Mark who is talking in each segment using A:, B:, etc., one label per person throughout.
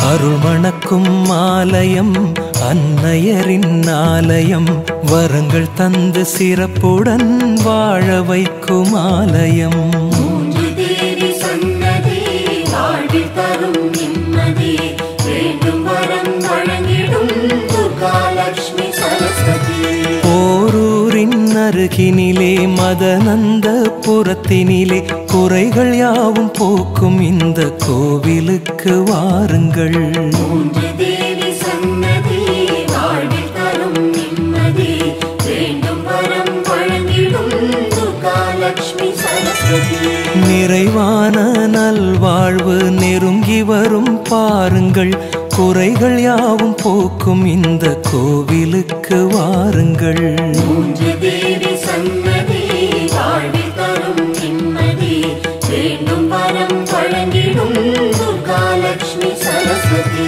A: அருள் மணக்கும் ஆலயம் அன்னையரின் ஆலயம் வரங்கள் தந்து சிறப்புடன் வாழ வைக்கும் ஆலயம்
B: மூன்று தேவி சன்னதி வாழ்வில் தரும் நிம்மதி வேண்டும் வரம் வழங்கிடும் துர்காலட்சுமி சரஸ்வதி
A: ஓரூரின் அருகினிலே மதனந்த புறத்தினிலே குறைகள் யாவும் போக்கும் இந்த கோவிலுக்கு வாருங்கள்
B: மூன்று தேவி சன்னதி வாழ்வில் தரும் நிம்மதி வேண்டும் வரம் வழங்கிடும் துர்காலட்சுமி சரஸ்வதி
A: நிறைவான நல்வாழ்வு நெருங்கி வரும் பாருங்கள் குறைகள் யாவும் போக்கும் இந்த கோவிலுக்கு வாருங்கள்
B: மூன்று தேவி சன்னதி வாழ்வில் தரும் நிம்மதி வேண்டும் வரம் வழங்கிடும் துர்காலட்சுமி சரஸ்வதி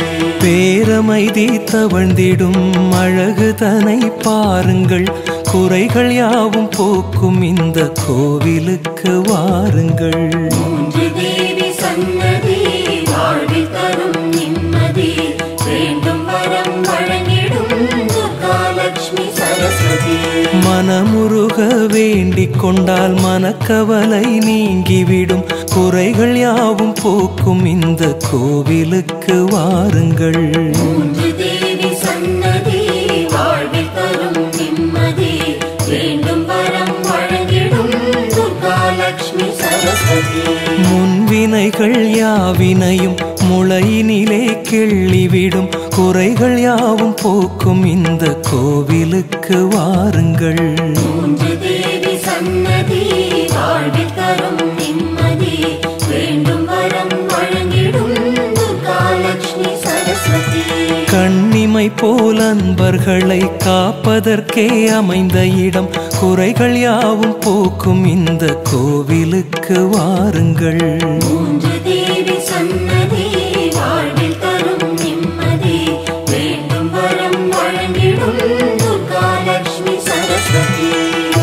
A: பேரமைதி தவழ்ந்திடும் அழகு தனை பாருங்கள் குறைகள் யாவும் போக்கும் இந்த கோவிலுக்கு வாருங்கள்
B: மூன்று தேவி சன்னதி வாழ்வில் தரும் நிம்மதி வேண்டும் வரம் வழங்கிடும் துர்காலட்சுமி சரஸ்வதி
A: மனமுருக வேண்டிக் கொண்டால் மனக்கவலை நீங்கிவிடும் குறைகள் யாவும் போக்கும் இந்த கோவிலுக்கு வாருங்கள்
B: மூன்று தேவி சன்னதி வாழ்வில் தரும் நிம்மதி வேண்டும் வரம் வழங்கிடும் துர்காலட்சுமி சரஸ்வதி
A: முன்வினைகள் யாவினையும் முளையினிலே கிள்ளிவிடும் குறைகள் யாவும் போக்கும் இந்த கோவிலுக்கு வாருங்கள்
B: மூன்று தேவி சன்னதி வாழ்வில் தரும் நிம்மதி வேண்டும் வரம் வழங்கிடும் துர்காலட்சுமி சரஸ்வதி
A: கண்ணிமை போல் அன்பர்களை காப்பதற்கே அமைந்த இடம் குறைகள் யாவும் போக்கும் இந்த கோவிலுக்கு வாருங்கள்
B: மூன்று தேவி சன்னதி வாழ்வில் தரும் நிம்மதி வேண்டும் வரம் வழங்கிடும் துர்காலட்சுமி சரஸ்வதி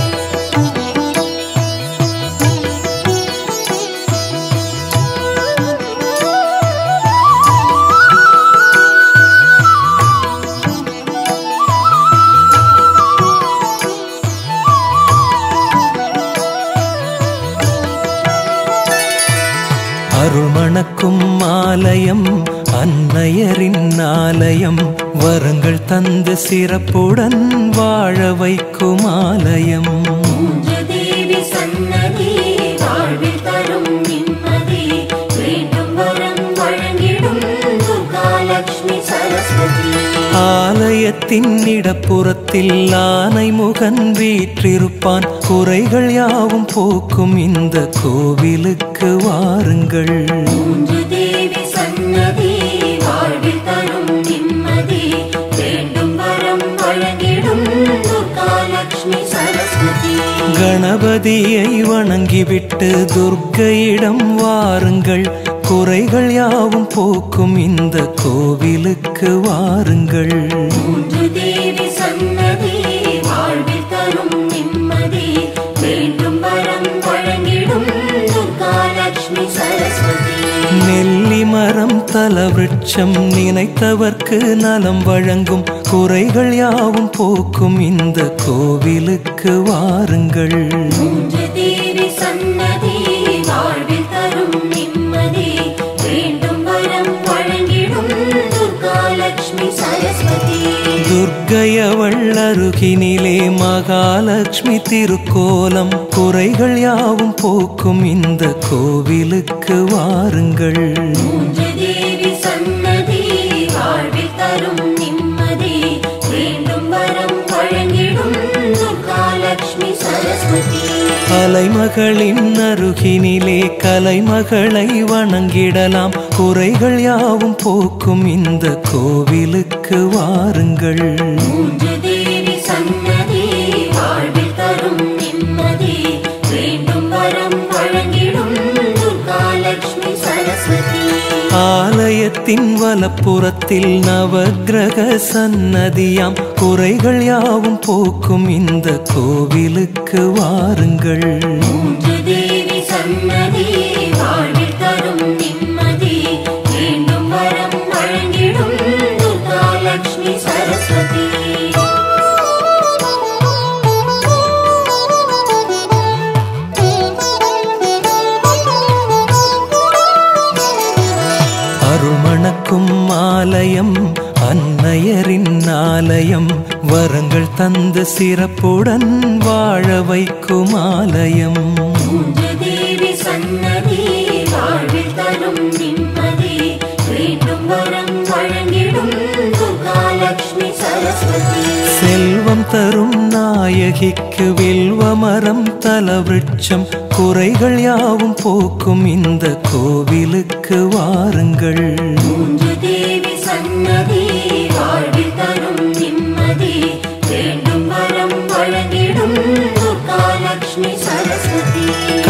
A: அருள் மணக்கும் ஆலயம் அன்னையரின் ஆலயம் வரங்கள் தந்து சிறப்புடன் வாழ வைக்கும் ஆலயம்
B: மூன்று தேவி சன்னதி வாழ்வில் தரும் நிம்மதி வேண்டும் வரம் வழங்கிடும் துர்காலட்சுமி சரஸ்வதி
A: ஆலயத்தின் இடப்புறத்தில் ஆனை முகன் வீற்றிருப்பான் குறைகள் யாவும் போக்கும் இந்த கோவிலுக்கு வாருங்கள்
B: மூன்று தேவி சன்னதி வாழ்வில் தரும் நிம்மதி வேண்டும் வரம் வழங்கிடும் துர்காலட்சுமி சரஸ்வதி
A: கணபதியை வணங்கிவிட்டு துர்க்கையிடம் வாருங்கள் குறைகள் யாவும் போக்கும் இந்த கோவிலுக்கு வாருங்கள்
B: மூன்று தேவி சன்னதி வாழ்வில் தரும் நிம்மதி வேண்டும் வரம் வழங்கிடும் துர்காலட்சுமி சரஸ்வதி
A: நெல்லி மரம் தலவிருட்சம் நினைத்தவர்க்கு நலம் வழங்கும் குறைகள் யாவும் போக்கும் இந்த கோவிலுக்கு வாருங்கள்
B: மூன்று தேவி சன்னதி வாழ்வில் தரும் நிம்மதி வேண்டும் வரம் வழங்கிடும் துர்காலட்சுமி சரஸ்வதி
A: துர்க்கையவள் அருகினிலே மகாலட்சுமி திருக்கோலம் குறைகள் யாவும் போக்கும் இந்த கோவிலுக்கு வாருங்கள்
B: மூன்று தேவி சன்னதி வாழ்வில் தரும் நிம்மதி வேண்டும் வரம் வழங்கிடும் துர்காலட்சுமி சரஸ்வதி
A: அலைமகளின் அருகினிலே கலைமகளை வணங்கிடலாம் குறைகள் யாவும் போக்கும் இந்த கோவிலுக்கு வாருங்கள்
B: மூன்று தேவி சன்னதி வாழ்வில் தரும் நிம்மதி வேண்டும் வரம் வழங்கிடும் துர்காலட்சுமி சரஸ்வதி
A: ஆலயத்தின் வலப்புறத்தில் நவக்கிரக சன்னதியாம் குறைகள் யாவும் போக்கும் இந்த கோவிலுக்கு வாருங்கள்
B: மூன்று தேவி சன்னதி வாழ்வில் தரும் நிம்மதி வேண்டும் வரம் வழங்கிடும்
A: ஆலயம் அன்னையரின் ஆலயம் வரங்கள் தந்த சிறப்புடன் வாழ வைக்கும் ஆலயம்
B: மூன்று தேவி சன்னதி வாழ்வில் தரும் நிம்மதி வேண்டும் வரம் வழங்கிடும் துர்காலட்சுமி சரஸ்வதி
A: செல்வம் தரும் நாயகிக்கு வில்வமரம் தலவிருட்சம் குறைகள் யாவும் போக்கும் இந்த கோவிலுக்கு வாருங்கள்
B: மூன்று தேவி சன்னதி வாழ்வில் தரும் நிம்மதி வேண்டும் வரம் வழங்கிடும் துர்காலட்சுமி சரஸ்வதி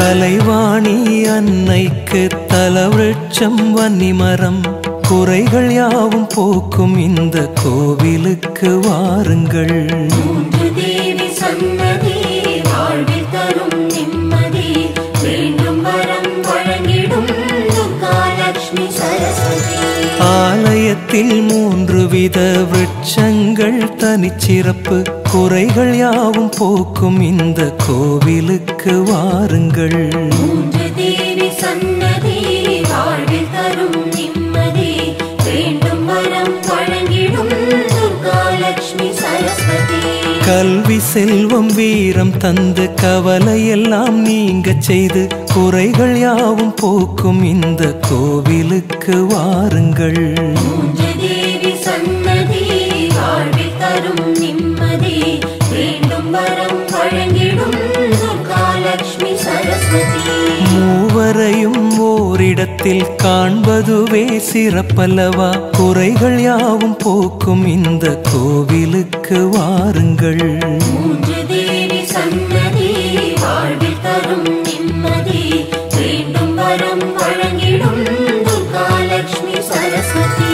A: கலைவாணி அன்னைக்கு தலவிருட்சம் வன்னிமரம் குறைகள் யாவும் போக்கும் இந்த கோவிலுக்கு வாருங்கள்
B: மூன்று தேவி சன்னதி வாழ்வில் தரும் நிம்மதி வேண்டும் வரம் வழங்கிடும் துர்காலட்சுமி சரஸ்வதி
A: ஆலயத்தில் மூன்று வித விருட்சங்கள் தனிச்சிறப்பு குறைகள் யாவும் போக்கும் இந்த கோவிலுக்கு வாருங்கள்
B: மூன்று தேவி சன்னதி வாழ்வில் தரும் நிம்மதி வேண்டும் வரம் வழங்கிடும் துர்காலட்சுமி சரஸ்வதி
A: கல்வி செல்வம் வீரம் தந்து கவலையெல்லாம் நீங்க செய்து குறைகள் யாவும் போக்கும் இந்த கோவிலுக்கு வாருங்கள்
B: மூன்று தேவி சன்னதி வாழ்வில் தரும் நிம்மதி வேண்டும் வரம் வழங்கிடும் துர்காலட்சுமி சரஸ்வதி
A: மூவரையும் ஓரிடத்தில் காண்பதுவே சிறப்பல்லவா குறைகள் யாவும் போக்கும் இந்த கோவிலுக்கு வாருங்கள்
B: மூன்று தேவி சன்னதி வாழ்வில் தரும் நிம்மதி வேண்டும் வரம் வழங்கிடும் துர்காலட்சுமி சரஸ்வதி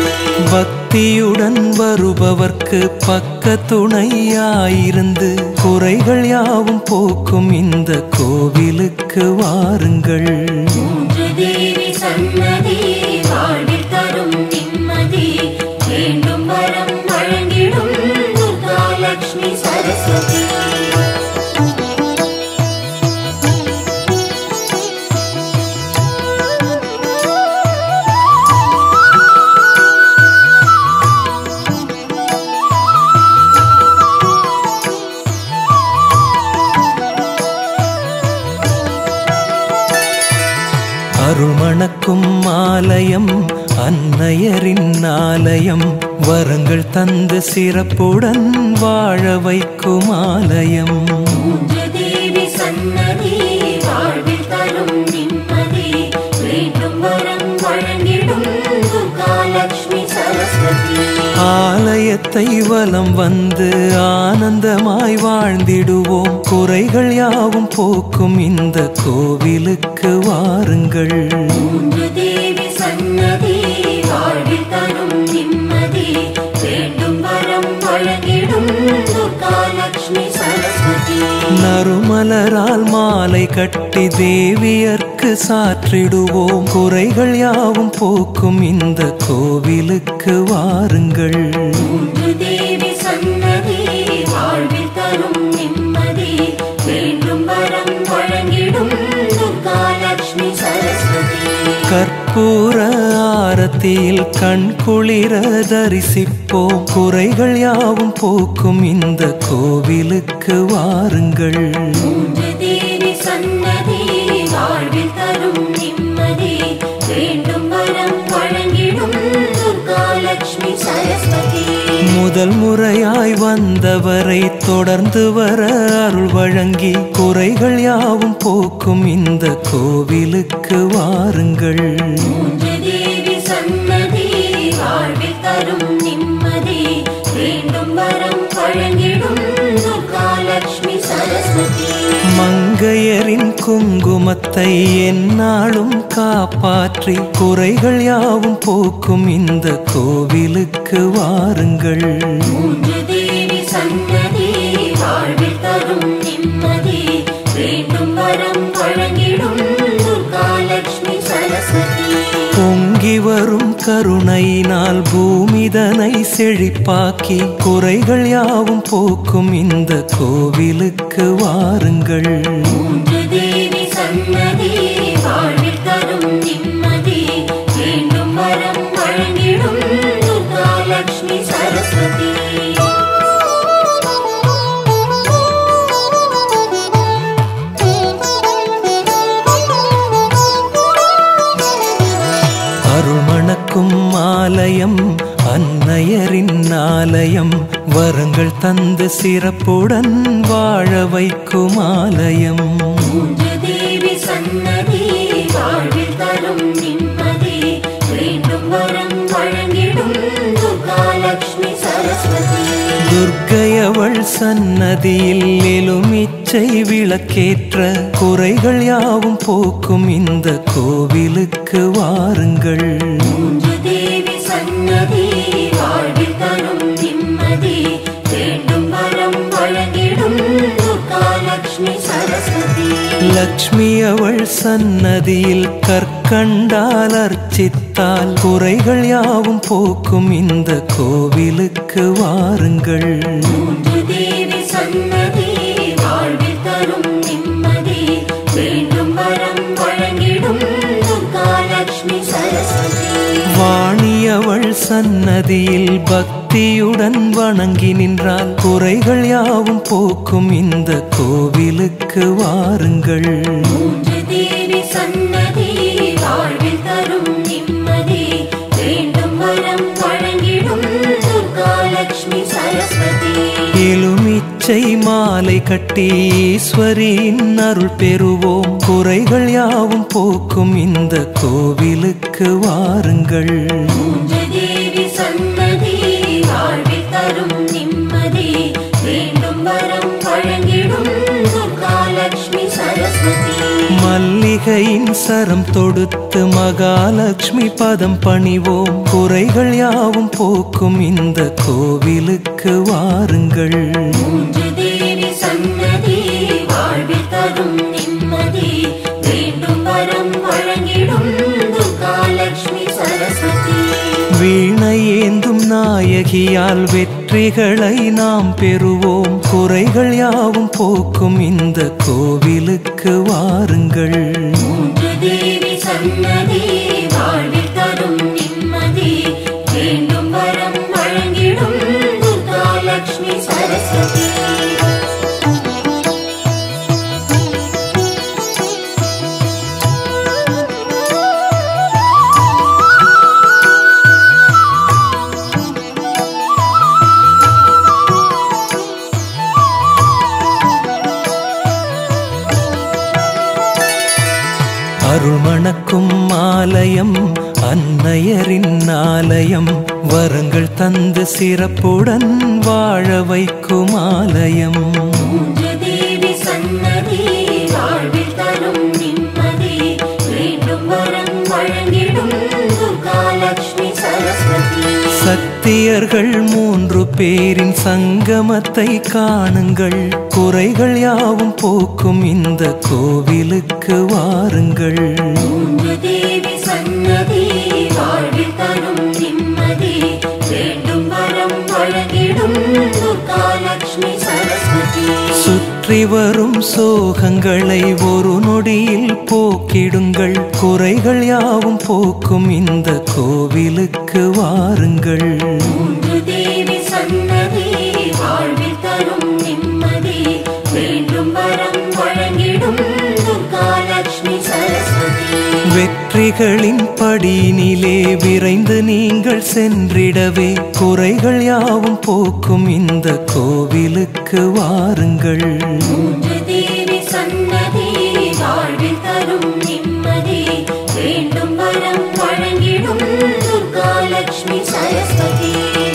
A: பக்தியுடன் வருபவர்க்கு பக்க துணையாயிருந்து குறைகள் யாவும் போக்கும் இந்த கோவிலுக்கு வாருங்கள்
B: மூன்று தேவி சன்னதி வாழ்வில் தரும் நிம்மதி வேண்டும் வரம் வழங்கிடும் துர்காலட்சுமி சரஸ்வதி
A: அருள்மணக்கும் ஆலயம் அன்னையரின் ஆலயம் வரங்கள் தந்து சிறப்புடன் வாழ வைக்கும் ஆலயம்
B: மூன்று தேவி சன்னதி வாழ்வில் தரும் நிம்மதி வேண்டும் வரம் வழங்கிடும் துர்காலட்சுமி சரஸ்வதி
A: ஆலயத்தை வலம் வந்து ஆனந்தமாய் வாழ்ந்திடுவோம் குறைகள் யாவும் போக்கும் இந்த கோவிலுக்கு வாருங்கள்
B: மூன்று தேவி சன்னதி வாழ்வில் தரும் நிம்மதி வேண்டும் வரம் வழங்கிடும் துர்காலட்சுமி சரஸ்வதி
A: நறுமலரால் மாலை கட்டி தேவியர்க்கு சாற்றிடுவோம் குறைகள் யாவும் போக்கும் இந்த கோவிலுக்கு வாருங்கள்
B: மூன்று தேவி சன்னதி வாழ்வில் தரும் நிம்மதி வேண்டும் வரம் வழங்கிடும் துர்காலட்சுமி சரஸ்வதி
A: கற்பூர ஆரத்தியில் கண் குளிர தரிசிப்போம் குறைகள் யாவும் போக்கும் இந்த கோவிலுக்கு வாருங்கள்
B: மூன்று தேவி சன்னதி வாழ்வில் தரும் நிம்மதி வேண்டும் வரம் வழங்கிடும் துர்காலட்சுமி சரஸ்வதி
A: முதல் முறையாய் வந்தவரை தொடர்ந்து வர அருள் வழங்கி குறைகள் யாவும் போக்கும் இந்த கோவிலுக்கு வாருங்கள்
B: மூன்று தேவி சன்னதி வாழ்வில் தரும் நிம்மதி வேண்டும் வரம் வழங்கிடும் துர்காலட்சுமி சரஸ்வதி
A: மங்கையரின் குங்குமத்தை எந்நாளும் காப்பாற்றி குறைகள் யாவும் போக்கும் இந்த கோவிலுக்கு வாருங்கள்
B: மூன்று தேவி சன்னதி வாழ்வில் தரும் நிம்மதி வேண்டும் வரம் வழங்கிடும் துர்காலட்சுமி சரஸ்வதி
A: பொங்கி வரும் கருணையினால் பூமிதனை செழிப்பாக்கி குறைகள் யாவும் போக்கும் இந்த கோவிலுக்கு வாருங்கள்
B: மூன்று தேவி சன்னதி வாழ்வில் தரும் நிம்மதி வேண்டும் வரம் வழங்கிடும் துர்கா
A: ஆலயம் அன்னையரின் ஆலயம் வரங்கள் தந்து சிறப்புடன் வாழ வைக்கும் ஆலயம்
B: மூன்று தேவி சன்னதி வாழ்வில் தரும் நிம்மதி வேண்டும் வரம் வழங்கிடும் துர்காலட்சுமி சரஸ்வதி
A: துர்க்கையவள் சன்னதியில் எலுமிச்சை விளக்கேற்ற குறைகள் யாவும் போக்கும் இந்த கோவிலுக்கு வாருங்கள்
B: மூன்று தேவி சன்னதி வாழ்வில் தரும் நிம்மதி வேண்டும் வரம் வழங்கிடும் துர்காலட்சுமி சரஸ்வதி
A: லக்ஷ்மி அவள் சன்னதியில் கற்கண்டால் அர்ச்சித்தால் குறைகள் யாவும் போக்கும் இந்த கோவிலுக்கு வாருங்கள்
B: மூன்று தேவி சன்னதி வாழ்வில் தரும் நிம்மதி வேண்டும் வரம் வழங்கிடும் துர்காலட்சுமி சரஸ்வதி
A: வாணியவள் சன்னதியில் பக்தியுடன் வணங்கி நின்றால் குறைகள் யாவும் போக்கும் இந்த கோவிலுக்கு வாருங்கள்
B: மூன்று தேவி சன்னதி வாழ்வில் தரும் நிம்மதி வேண்டும் வரம் வழங்கிடும் துர்காலட்சுமி சரஸ்வதி
A: எலுமிச்சை மாலை கட்டி ஈஸ்வரியின் அருள் பெறுவோம் குறைகள் யாவும் போக்கும் இந்த கோவிலுக்கு வாருங்கள்
B: மூன்று தேவி சன்னதி வாழ்வில் தரும் நிம்மதி வேண்டும் வரம் வழங்கிடும் துர்காலட்சுமி சரஸ்வதி
A: மல்லிகையின் சரம் தொடுத்து மகாலட்சுமி பதம் பணிவோம் குறைகள் யாவும் போக்கும் இந்த கோவிலுக்கு வாருங்கள்
B: மூன்று தேவி சன்னதி வாழ்வில் தரும் நிம்மதி வேண்டும் வரம் வழங்கிடும் துர்காலட்சுமி சரஸ்வதி
A: வீணை ஏந்தும் நாயகியால் வெற்றிகளை நாம் பெறுவோம் குறைகள் யாவும் போக்கும் இந்த கோவிலுக்கு வாருங்கள்
B: மூன்று தேவி சன்னதி வாழ்வில் தரும் நிம்மதி வேண்டும் வரம் வழங்கிடும் துர்காலட்சுமி சரஸ்வதி
A: அருள்மணக்கும் ஆலயம் அன்னையரின் ஆலயம் வரங்கள் தந்து சிறப்புடன் வாழ வைக்கும் ஆலயம்
B: மூன்று தேவி சன்னதி வாழ்வில் தரும் நிம்மதி வேண்டும் வரம் வழங்கிடும் துர்காலட்சுமி சரஸ்வதி
A: சத்தியர்கள் மூன்று பேரின் சங்கமத்தை காணுங்கள் குறைகள் யாவும் போக்கும் இந்த கோவிலுக்கு வாருங்கள்
B: மூன்று தேவி சன்னதி வாழ்வில் தரும் நிம்மதி வேண்டும் வரம் வழங்கிடும் துர்காலட்சுமி சரஸ்வதி
A: சுற்றி வரும் சோகங்களை ஒரு நொடியில் போக்கிடுங்கள் குறைகள் யாவும் போக்கும் இந்த கோவிலுக்கு வாருங்கள்
B: மூன்று தேவி சன்னதி வாழ்வில் தரும் நிம்மதி வேண்டும் வரம் வழங்கிடும் துர்காலட்சுமி சரஸ்வதி
A: வெற்றிகளின் படியினிலே விரைந்து நீங்கள் சென்றிடவே குறைகள் யாவும் போக்கும் இந்த கோவிலுக்கு வாருங்கள்
B: மூன்று தேவி சன்னதி வாழ்வில் தரும் நிம்மதி வேண்டும் வரம் வழங்கிடும் துர்காலட்சுமி சரஸ்வதி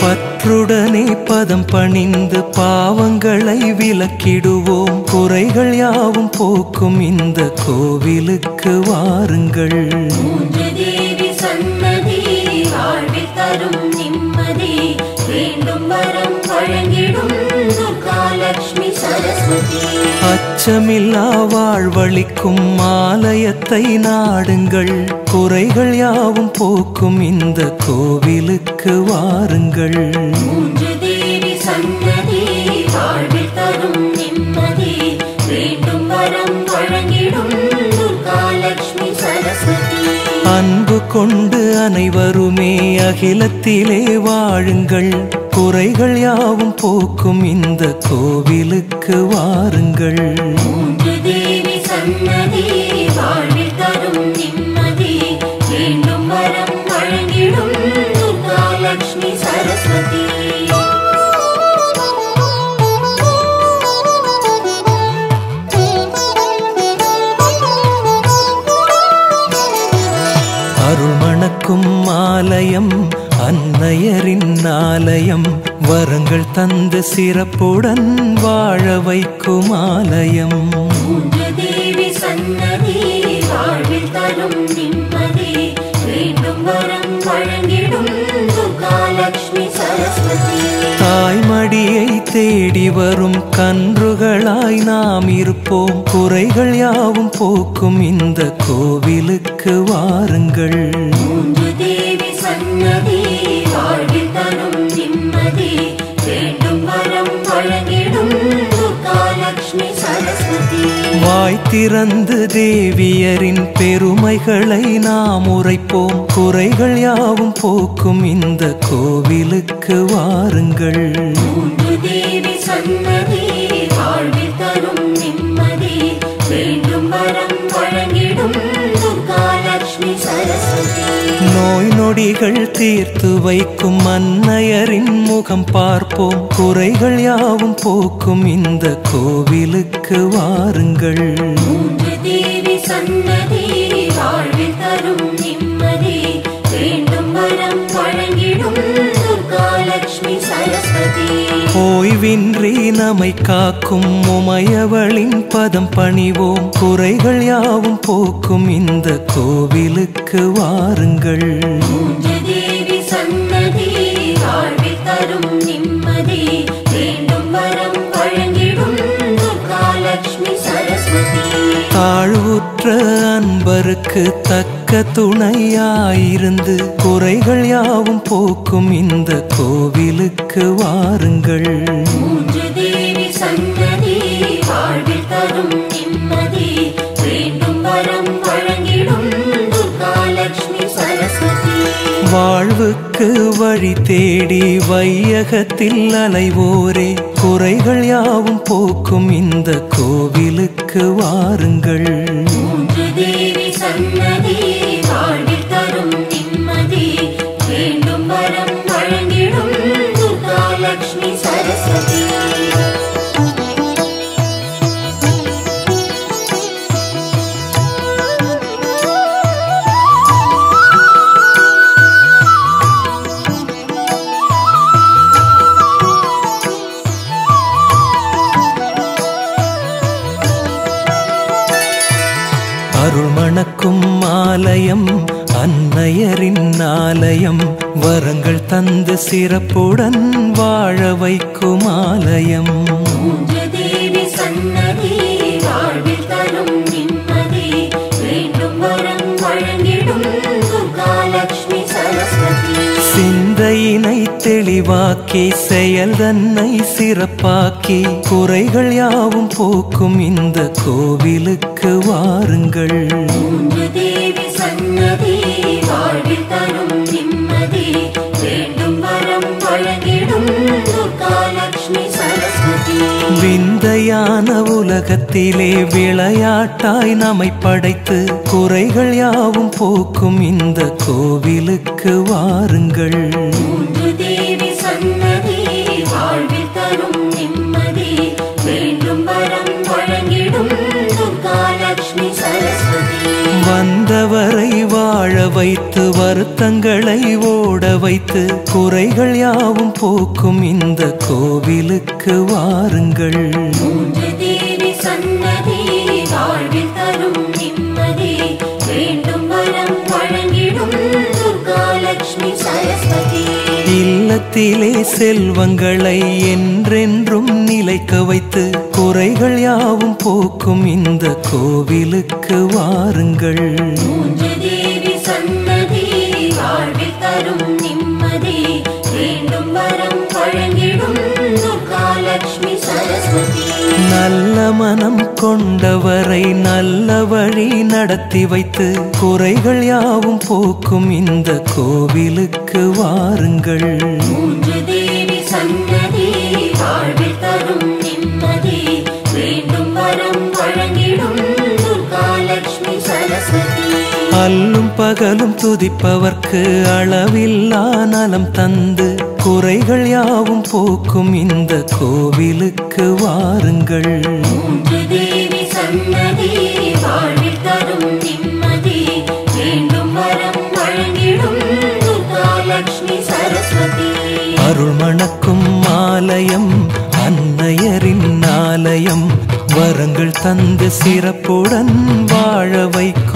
A: பற்றுடனே பதம் பணிந்து பாவங்களை விலக்கிடுவோம் குறைகள் யாவும் போக்கும் இந்த கோவிலுக்கு வாருங்கள்
B: மூன்று தேவி சன்னதி வாழ்வில் தரும் நிம்மதி வேண்டும் வரம் வழங்கிடும் துர்காலட்சுமி சரஸ்வதி
A: அச்சமில்லா வாழ்வழிக்கும் ஆலயத்தை நாடுங்கள் குறைகள் யாவும் போக்கும் இந்த கோவிலுக்கு வாருங்கள்
B: மூன்று தேவி சன்னதி வாழ்வில் தரும் நிம்மதி வேண்டும் வரம் வழங்கிடும் துர்காலட்சுமி சரஸ்வதி
A: அன்பு கொண்டு அனைவருமே அகிலத்திலே வாழுங்கள் குறைகள் யாவும் போக்கும் இந்த கோவிலுக்கு வாருங்கள்
B: மூன்று தேவி சன்னதி வாழ்வில் தரும் நிம்மதி வேண்டும் வரம் வழங்கிடும் துர்கா துர்காலக்ஷ்மி சரஸ்வதி
A: அருள்மணக்கும் ஆலயம் அன்னையரின் ஆலயம் வரங்கள் தந்து சிறப்புடன் வாழ வைக்கும் ஆலயம்
B: மூன்று தேவி சன்னதி வாழ்வில் தரும் நிம்மதி வேண்டும் வரம் வழங்கிடும் துர்காலக்ஷ்மி சரஸ்வதி
A: தாய்மடியை தேடி வரும் கன்றுகளாய் நாம் இருப்போம் குறைகள் யாவும் போக்கும் இந்த கோவிலுக்கு வாருங்கள்
B: மூன்று தேவி சன்னதி வாழ்வில் தரும் நிம்மதி வேண்டும் வரம் வழங்கிடும் துர்காலக்ஷ்மி சரஸ்வதி
A: வாய் திறந்து தேவியரின் பெருமைகளை நாம் உரைப்போம் குறைகள் யாவும் போக்கும் இந்த கோவிலுக்கு வாருங்கள்
B: மூன்று தேவி சன்னதி வாழ்வில் தரும் நிம்மதி வேண்டும் வரம் வழங்கிடும் துர்காலக்ஷ்மி சரஸ்வதி
A: நோய் நொடிகள் தீர்த்து வைக்கும் அன்னையரின் முகம் பார்ப்போம் குறைகள் யாவும் போக்கும் இந்த கோவிலுக்கு வாருங்கள்
B: மூன்று தேவி சன்னதி வாழ்வில் தரும் நிம்மதி வேண்டும் வரம் வழங்கிடும் துர்காலக்ஷ்மி சரஸ்வதி
A: ஓய்வின்றி நம்மை காக்கும் உமையவளின் பதம் பணிவோம் குறைகள் யாவும் போக்கும் இந்த கோவிலுக்கு வாருங்கள்
B: மூன்று தேவி சன்னதி வாழ்வில் தரும் நிம்மதி வேண்டும் வரம் வழங்கிடும் துர்காலக்ஷ்மி சரஸ்வதி
A: தாழ்வுற்ற அன்பருக்கு தக்க துணையாயிருந்து குறைகள் யாவும் போக்கும் இந்த கோவிலுக்கு வாருங்கள்
B: மூன்று தேவி சன்னதி வாழ்வில் தரும் நிம்மதி வேண்டும் வரம் வழங்கிடும் துர்காலக்ஷ்மி சரஸ்வதி
A: வாழ்வுக்கு வழி தேடி வையகத்தில் அலைவோரே குறைகள் யாவும் போக்கும் இந்த கோவிலுக்கு வாருங்கள்
B: மூன்று தேவி சன்னதி வாழ்வில் தரும் நிம்மதி வேண்டும் வரம் வழங்கிடும் துர்காலக்ஷ்மி சரஸ்வதி
A: அருள்மணக்கும் ஆலயம் அன்னையரின் ஆலயம் வரங்கள் தந்து சிறப்புடன் வாழ வைக்கும் ஆலயம்
B: மூன்று தேவி சன்னதி வாழ்வில் தரும் நிம்மதி வேண்டும் வரம் வழங்கிடும் துர்காலக்ஷ்மி சரஸ்வதி
A: சிந்தையினை தெளிவாக்கி செயல் தன்னை சிறப்பாக்கி குறைகள் யாவும் போக்கும் இந்த கோவிலுக்கு வாருங்கள்
B: மூன்று தேவி சன்னதி வாழ்வில் தரும் நிம்மதி வேண்டும் வரம் வழங்கிடும் துர்காலக்ஷ்மி சரஸ்வதி
A: விந்தையான உலகத்திலே விளையாட்டாய் நம்மை படைத்து குறைகள் யாவும் போக்கும் இந்த கோவிலுக்கு வாருங்கள்
B: மூன்று தேவி சன்னதி வாழ்வில் தரும் நிம்மதி வேண்டும் வரம் வழங்கிடும் துர்காலக்ஷ்மி சரஸ்வதி
A: வந்தவரை வாழ வைத்து வருத்தங்களை ஓட வைத்து குறைகள் யாவும் போக்கும் இந்த கோவிலுக்கு வாருங்கள்
B: மூன்று தேவி சன்னதி வாழ்வில் தரும் நிம்மதி வேண்டும் வரம் வழங்கிடும் துர்காலக்ஷ்மி சரஸ்வதி
A: இல்லத்திலே செல்வங்களை என்றென்றும் நிலைக்க வைத்து குறைகள் யாவும் போக்கும் இந்த கோவிலுக்கு வாருங்கள்
B: மூன்று தேவி சன்னதி வாழ்வில் தரும் நிம்மதி வேண்டும் வரம் வழங்கிடும் துர்காலக்ஷ்மி சரஸ்வதி
A: நல்ல மனம் கொண்டவரை நல்ல வழி நடத்தி வைத்து குறைகள் யாவும் போக்கும் இந்த கோவிலுக்கு வாருங்கள்
B: மூன்று தேவி சன்னதி வாழ்வில் தரும் நிம்மதி வேண்டும் வரம் வழங்கிடும் துர்காலக்ஷ்மி சரஸ்வதி
A: அல்லும் பகலும் துதிப்பவர்க்கு அளவில்லா நலம் தந்து குறைகள் யாவும் போக்கும் இந்த கோவிலுக்கு வாருங்கள்
B: மூன்று தேவி சன்னதி வாழ்வில் தரும் நிம்மதி வேண்டும் வரம் வழங்கிடும் துர்கா லக்ஷ்மி சரஸ்வதி
A: அருள் மணக்கும் ஆலயம் அன்னையரின் ஆலயம் வரங்கள் தந்து சிறப்புடன் வாழ வைக்கும்